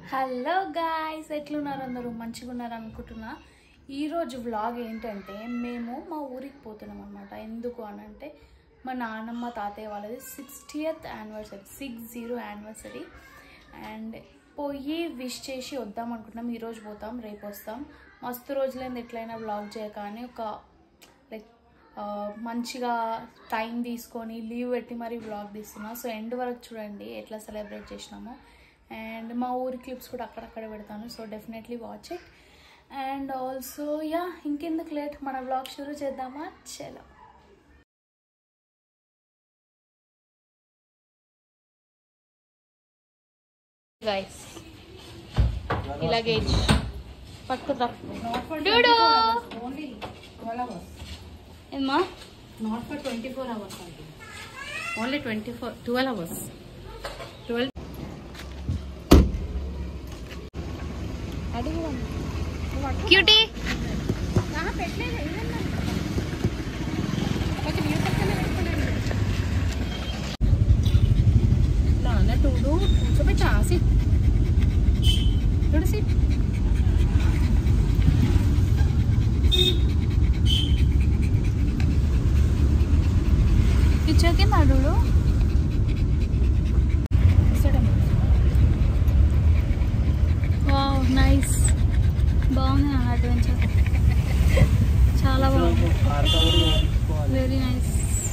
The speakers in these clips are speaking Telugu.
హలో గాయ్స్ ఎట్లున్నారు అందరూ మంచిగా ఉన్నారు అనుకుంటున్నా ఈరోజు వ్లాగ్ ఏంటంటే మేము మా ఊరికి పోతున్నాం అనమాట ఎందుకు అని అంటే మా నాన్నమ్మ తాతయ్య వాళ్ళది sixtieth anniversary six zero anniversary and పోయి విష్ చేసి వద్దాం అనుకుంటున్నాం ఈరోజు పోతాం రేపు వస్తాం మస్తు రోజులైంది ఎట్లయినా వ్లాగ్ చేయక అని ఒక లైక్ ఆ, మంచిగా టైం తీసుకొని లీవ్ పెట్టి మరీ వ్లాగ్ తీస్తున్నా సో ఎండ్ వరకు చూడండి ఎట్లా సెలబ్రేట్ చేసినామో అండ్ మా ఊరి క్లిప్స్ కూడా అక్కడక్కడ పెడతాను so definitely watch it and also yeah ఇంకెందుకు లేట్ మన వ్లాగ్ షురూ చేద్దామా చలో గైస్ ఈ లగేజ్ పట్టుకురా డూడు Only 12 hours. ఏమ్మా Not for 24 hours. only. Only 24, 12 hours. 12. Cutie నాన్న చూడు కూర్చోబెట్టా సిట్ చూడు సిట్ పిచ్చోకి నడుడు వావ్ నైస్ బాగుంది నా అడ్వెంచర్ చాలా బాగుంది వెరీ నైస్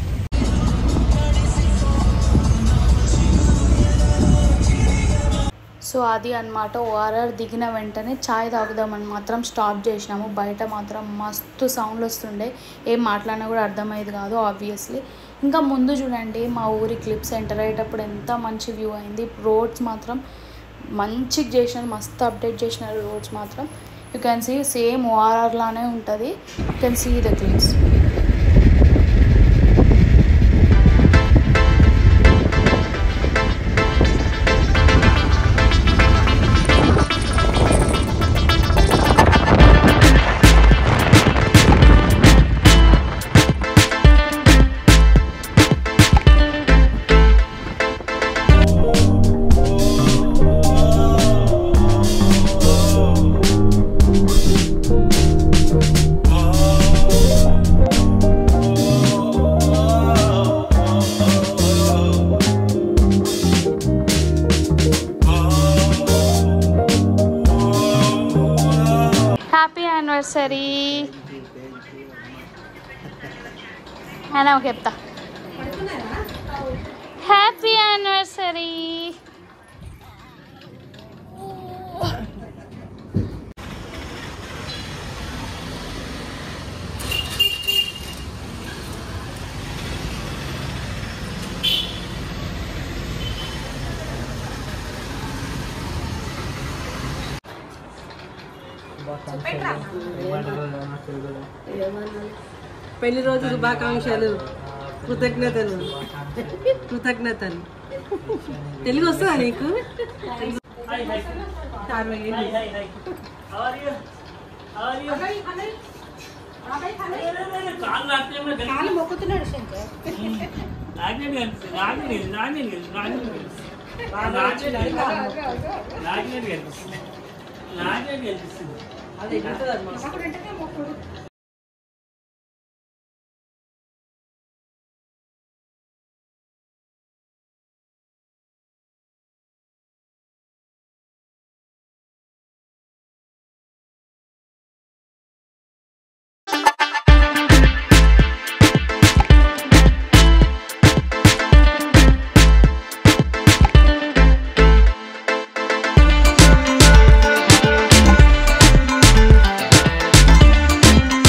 సో అది అన్నమాట ఓఆర్ఆర్ దిగిన వెంటనే చాయ్ తాగుదామని మాత్రం స్టాప్ చేసినాము బయట మాత్రం మస్తు సౌండ్లు వస్తుండే ఏం మాట్లాడినా కూడా అర్థమయ్యేది కాదు ఆబ్వియస్లీ ఇంకా ముందు చూడండి మా ఊరి క్లిప్స్ ఎంటర్ అయ్యేటప్పుడు ఎంత మంచి వ్యూ అయింది రోడ్స్ మాత్రం మంచిగా చేసినారు మస్తు అప్డేట్ చేసినారు రోడ్స్ మాత్రం you can see same ORR లానే ఉంటుంది you can see the clips happy anniversary అని ఒక చెప్తా హ్యాపీ యానివర్సరీ పెళ్లి రోజు శుభాకాంక్షలు కృతజ్ఞతలు కృతజ్ఞతలు తెలుగు వస్తుందా నీకు అరవై ఏళ్ళు. కాలు మొక్కుతున్నాడు శంకర్ అది ఎగురుతుంది అన్నమాట. అప్పుడంటే మొక్కుడు హ్యాపీ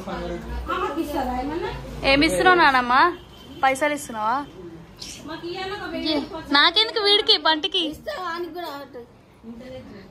ఏమి ఇస్తున్నావు నానమ్మ పైసలు ఇస్తున్నావా ఏ, నాకెందుకు వీడికి బంటికి